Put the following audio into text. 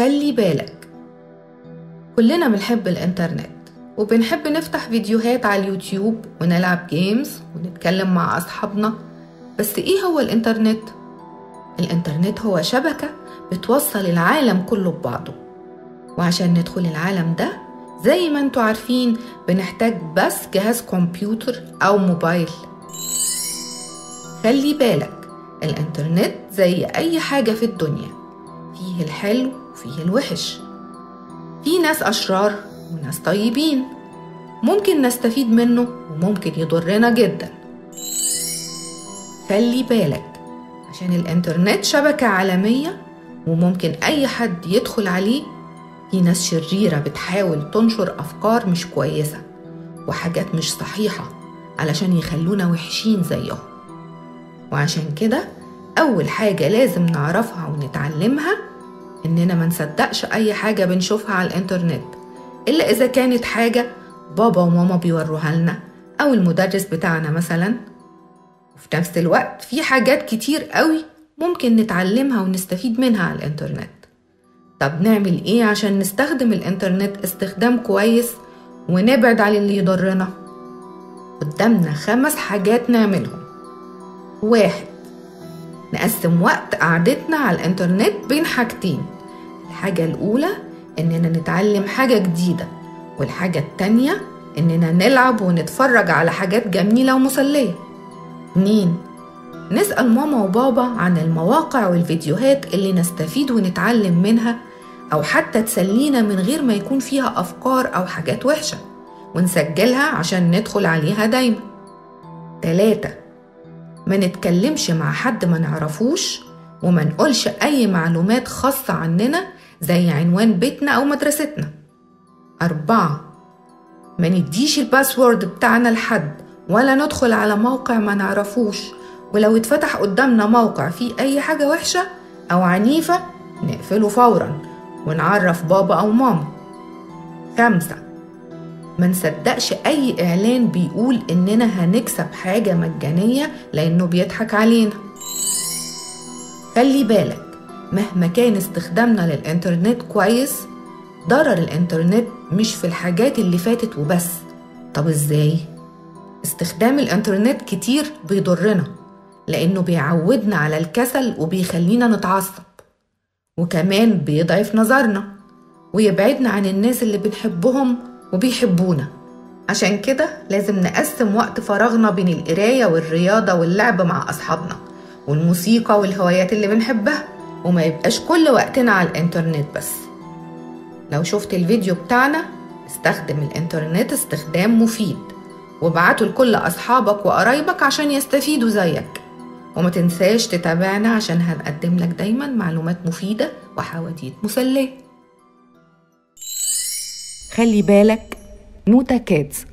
خلي بالك كلنا بنحب الإنترنت وبنحب نفتح فيديوهات على اليوتيوب ونلعب جيمز ونتكلم مع أصحابنا بس إيه هو الإنترنت؟ الإنترنت هو شبكة بتوصل العالم كله ببعضه وعشان ندخل العالم ده زي ما انتوا عارفين بنحتاج بس جهاز كمبيوتر أو موبايل خلي بالك الإنترنت زي أي حاجة في الدنيا فيه الحلو وفيه الوحش في ناس أشرار وناس طيبين ممكن نستفيد منه وممكن يضرنا جدا خلي بالك عشان الإنترنت شبكة عالمية وممكن أي حد يدخل عليه في ناس شريرة بتحاول تنشر أفكار مش كويسة وحاجات مش صحيحة علشان يخلونا وحشين زيهم وعشان كده أول حاجة لازم نعرفها ونتعلمها إننا ما نصدقش أي حاجة بنشوفها على الإنترنت إلا إذا كانت حاجة بابا وماما بيوروها لنا أو المدرس بتاعنا مثلا وفي نفس الوقت في حاجات كتير قوي ممكن نتعلمها ونستفيد منها على الإنترنت طب نعمل إيه عشان نستخدم الإنترنت استخدام كويس ونبعد عن اللي يضرنا قدامنا خمس حاجات نعملهم واحد نقسم وقت قعدتنا على الإنترنت بين حاجتين الحاجة الأولى إننا نتعلم حاجة جديدة والحاجة التانية إننا نلعب ونتفرج على حاجات جميلة ومسلية اتنين نسأل ماما وبابا عن المواقع والفيديوهات اللي نستفيد ونتعلم منها أو حتى تسلينا من غير ما يكون فيها أفكار أو حاجات وحشة ونسجلها عشان ندخل عليها دايما تلاتة ما نتكلمش مع حد ما نعرفوش وما نقولش أي معلومات خاصة عننا زي عنوان بيتنا أو مدرستنا أربعة ما نديش الباسورد بتاعنا لحد ولا ندخل على موقع ما نعرفوش ولو اتفتح قدامنا موقع فيه أي حاجة وحشة أو عنيفة نقفله فورا ونعرف بابا أو ماما خمسة ما نصدقش أي إعلان بيقول إننا هنكسب حاجة مجانية لأنه بيضحك علينا خلي بالك مهما كان استخدامنا للإنترنت كويس ضرر الإنترنت مش في الحاجات اللي فاتت وبس طب إزاي؟ استخدام الإنترنت كتير بيضرنا لأنه بيعودنا على الكسل وبيخلينا نتعصب وكمان بيضعف نظرنا ويبعدنا عن الناس اللي بنحبهم وبيحبونا عشان كده لازم نقسم وقت فراغنا بين القراية والرياضة واللعب مع أصحابنا والموسيقى والهوايات اللي بنحبها وما يبقاش كل وقتنا على الإنترنت بس لو شفت الفيديو بتاعنا استخدم الإنترنت استخدام مفيد وابعته لكل أصحابك وقرايبك عشان يستفيدوا زيك وما تنساش تتابعنا عشان هنقدم لك دايما معلومات مفيدة وحواديت مسلية خلي بالك نوتا كيدز